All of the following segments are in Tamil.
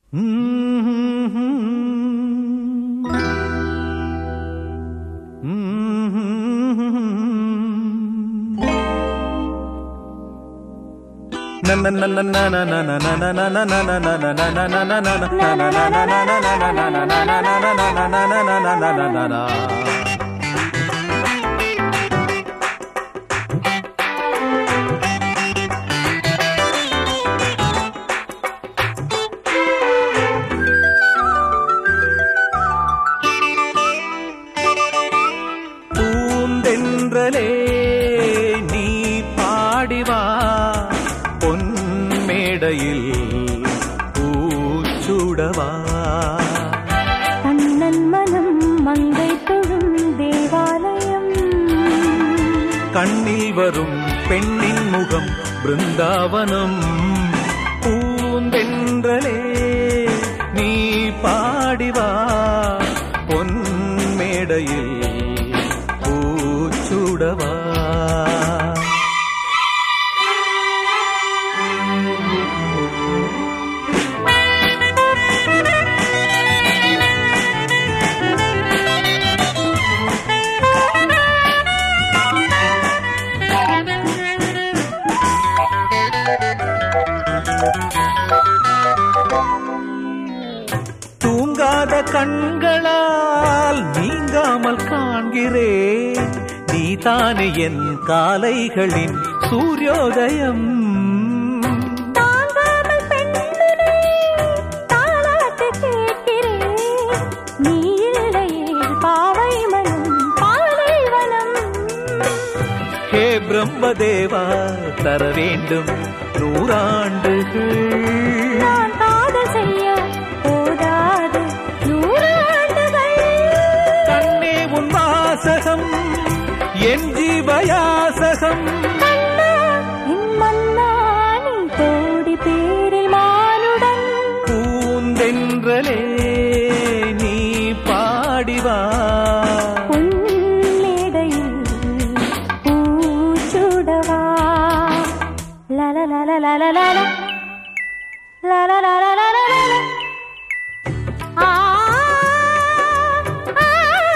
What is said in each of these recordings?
பூந்தென்றலே நீ பாடிவா பொன்மேடையில் பூச்சுடவா கண்ணன் மனம் மங்கை தொழும் தேவாலயம் கண்ணில் வரும் பெண்ணின் முகம் பிருந்தாவனம் பூந்தென்றலே நீ பாடிவா பொன்மேடையில் பூச்சுடவா தூங்காத கண்களால் நீங்காமல் காண்கிறேன் நீ தானே என் காலைகளின் சூரியோதயம் தாங்காமல் பெண்ணினை தாலாட்டு கேட்கிறேன் நீ இல்லையே பாவை மனம் பாலைவனம் ஹே பிரம்மதேவா தர வேண்டும் நூறாண்டுகள் நான் காதல் செய்ய போதாது நூறாண்டுகள் கண்ணே உன் வாசகம் என் ஜீவயாசகம் மன்னா, என் மன்னா, நீ கோடி பேரில் மானுடன் பூந்தென்றலே நீ பாடிவா பொன்மேடையில் பூச்சுடவா லலலலலலலல. லலலலலலலல. ஆ, ஆ,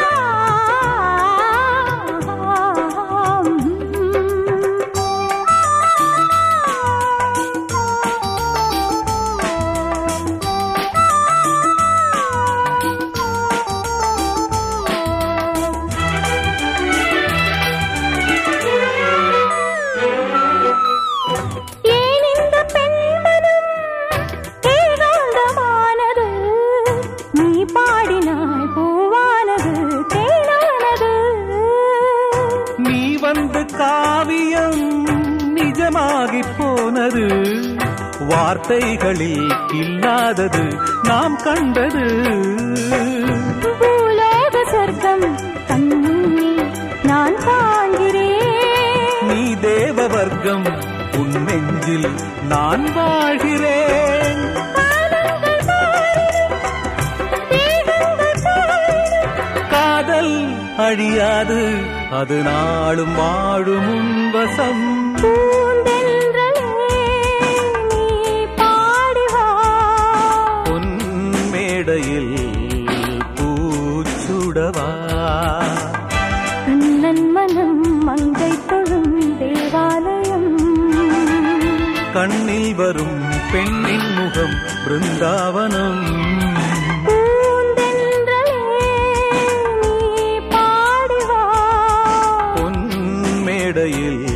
ஏன் இந்த பெண்மனம் ஏகாந்தமானது நீ பாடினாய் பூவானது தேனானது நீ வந்து காவியம் நிஜமாகிப் போனது வார்த்தைகளில் இல்லாதது நாம் கண்டது பூலோக சொர்க்கம் கண்முன்னே நான் காண்கிறேன் நீ தேவ வர்க்கம் உன் நெஞ்சில் நான் வாழ்கிறேன் காலங்கள் மாறினும், தேகங்கள் போயினும், காதல் அழியாது அது நாளும் வாழும் உன் வசம் பூந்தென்றலே நீ பாடி வா பொன் மேடையில் பூச்சுடவா கண்ணன் மனம் மங்கை தொழும் தேவாலயம் கண்ணில் வரும் பெண்ணின் முகம் பிருந்தாவனம் பூந்தென்றலே நீ பாடி வா பொன் மேடையில்